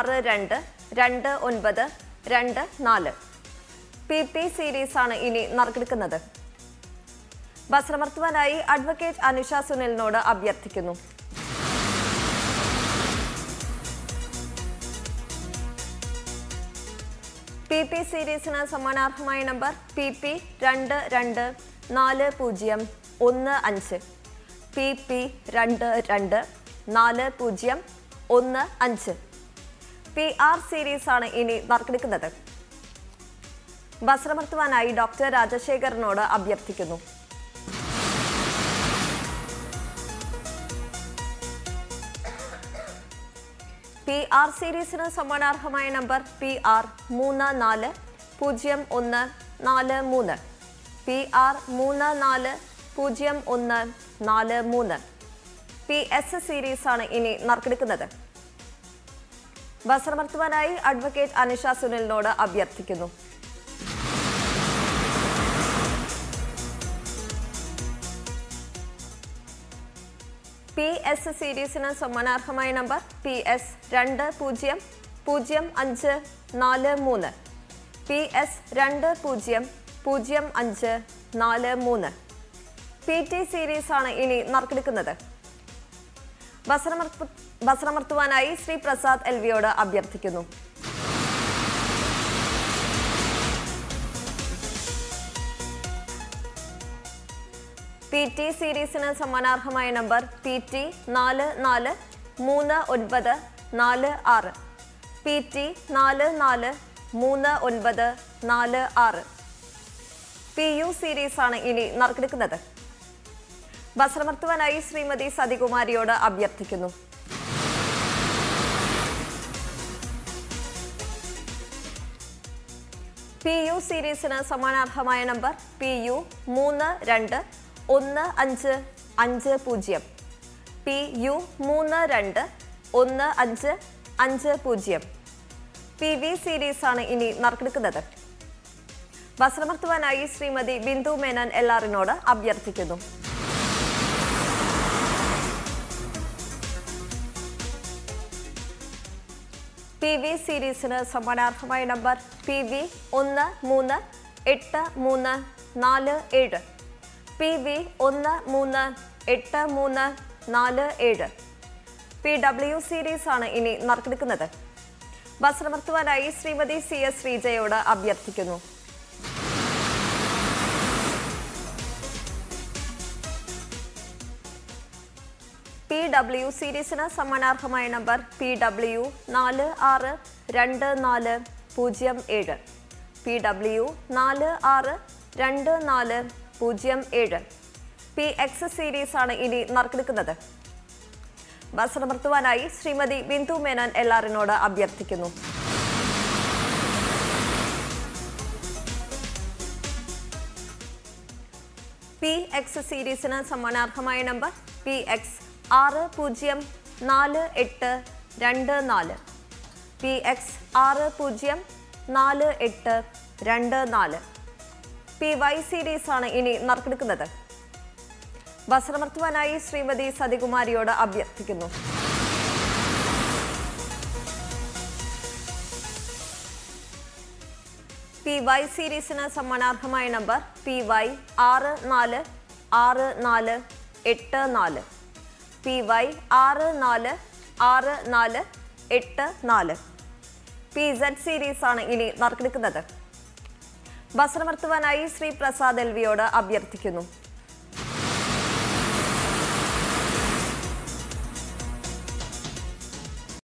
ആറ് രണ്ട് രണ്ട് ഒൻപത് രണ്ട് നാല് പി പി സീരീസ് ആണ് ഇനി നറുക്കെടുക്കുന്നത് ബസ്രമർത്തുവാനായി അഡ്വക്കേറ്റ് അനുഷ സുനിലിനോട് അഭ്യർത്ഥിക്കുന്നു പി പി സീരീസിന് സമ്മാനാർഹമായ നമ്പർ പി പി രണ്ട് രണ്ട് നാല് പൂജ്യം ഒന്ന് അഞ്ച് പി പി രണ്ട് രണ്ട് നാല് പൂജ്യം ഒന്ന് അഞ്ച് പി ആർ സീരീസ് ആണ് ഇനി നറുക്കെടുക്കുന്നത് ബസ്രമർത്തുവാനായി ഡോക്ടർ രാജശേഖരനോട് അഭ്യർത്ഥിക്കുന്നു പി ആർ സീരീസിന് സമ്മാനാർഹമായ നമ്പർ പി ആർ മൂന്ന് നാല് പൂജ്യം ഒന്ന് നാല് മൂന്ന് പി ആർ മൂന്ന് നാല് പൂജ്യം ഒന്ന് നാല് മൂന്ന് പി എസ് സീരീസ് ആണ് ഇനി നറുക്കെടുക്കുന്നത് ബസ്രമർത്തുവാനായി അഡ്വക്കേറ്റ് അനിഷ സുനിലിനോട് അഭ്യർത്ഥിക്കുന്നു പി എസ് സീരീസിന് സമ്മാനാർഹമായ നമ്പർ പി എസ് രണ്ട് പൂജ്യം പൂജ്യം അഞ്ച് നാല് മൂന്ന് പി എസ് രണ്ട് പൂജ്യം പൂജ്യം അഞ്ച് നാല് മൂന്ന് പി ടി സീരീസ് ആണ് ഇനി നറുക്കെടുക്കുന്നത് ബസ്രമർത്തു ബസ്രമർത്തുവാനായി ശ്രീ പ്രസാദ് എൽ വിയോട് അഭ്യർത്ഥിക്കുന്നു പി ടി സീരീസിന് സമ്മാനാർഹമായ നമ്പർ പി ടി നാല് നാല് മൂന്ന് ഒൻപത് നാല് ആറ് പി ടി നാല് നാല് മൂന്ന് ഒൻപത് നാല് ആറ് പി യു സീരീസ് ആണ് ഇനി നറുക്കെടുക്കുന്നത് ബസ്രമർത്തുവാനായി ശ്രീമതി സതികുമാരിയോട് അഭ്യർത്ഥിക്കുന്നു പി യു സീരീസിന് സമ്മാനാർഹമായ നമ്പർ പി യു മൂന്ന് രണ്ട് ഒന്ന് അഞ്ച് അഞ്ച് പൂജ്യം പി യു മൂന്ന് രണ്ട് ഒന്ന് അഞ്ച് അഞ്ച് പൂജ്യം പി വി സീരീസ് ആണ് ഇനി നറുക്കെടുക്കുന്നത് ബസ്രമർത്തുവാനായി ശ്രീമതി ബിന്ദു മേനൻ എല്ലാറിനോട് അഭ്യർത്ഥിക്കുന്നു പി വി സീരീസിന് സമ്മാനാർഹമായ നമ്പർ പി വി ഒന്ന് മൂന്ന് എട്ട് മൂന്ന് നാല് ഏഴ് പി വി ഒന്ന് മൂന്ന് എട്ട് മൂന്ന് നാല് ഏഴ് പി ഡബ്ല്യു സീരീസ് ആണ് ഇനി നറുക്കെടുക്കുന്നത് ബസ്രമർത്തുവാനായി ശ്രീമതി സി എസ് ശ്രീജയോട് അഭ്യർത്ഥിക്കുന്നു പി ഡബ്ല്യു സീരീസിന് സമ്മാനാർഹമായ നമ്പർ പി ഡബ്ല്യു നാല് ആറ് രണ്ട് നാല് പൂജ്യം ഏഴ് പി ഡബ്ല്യു നാല് ആറ് രണ്ട് നാല് പൂജ്യം ഏഴ് പി എക്സ് സീരീസ് ആണ് ഇനി നറുക്കെടുക്കുന്നത് ബസ്രമർത്തുവാനായി ശ്രീമതി ബിന്ദു മേനൻ എല്ലാറിനോട് അഭ്യർത്ഥിക്കുന്നു പി എക്സ് സീരീസിന് സമ്മാനാർഹമായ നമ്പർ പി എക്സ് ആറ് പൂജ്യം നാല് എട്ട് രണ്ട് നാല് പി എക്സ് ആറ് പൂജ്യം നാല് എട്ട് രണ്ട് നാല് പി വൈ സീരീസ് ആണ് ഇനി നറുക്കെടുക്കുന്നത് ബസ്രമർത്തുവാനായി ശ്രീമതി സതികുമാരിയോട് അഭ്യർത്ഥിക്കുന്നു പി വൈ സീരീസിന് സമ്മാനാർഹമായ നമ്പർ പി വൈ ആറ് നാല് ആറ് നാല് എട്ട് നാല് പി വൈ ആറ് നാല് ആറ് നാല് എട്ട് നാല് പി സെഡ് സീരീസ് ആണ് ഇനി നറുക്കെടുക്കുന്നത് ബസ്രമർത്തുവാനായി ശ്രീ പ്രസാദ് എൽവിയോട് അഭ്യർത്ഥിക്കുന്നു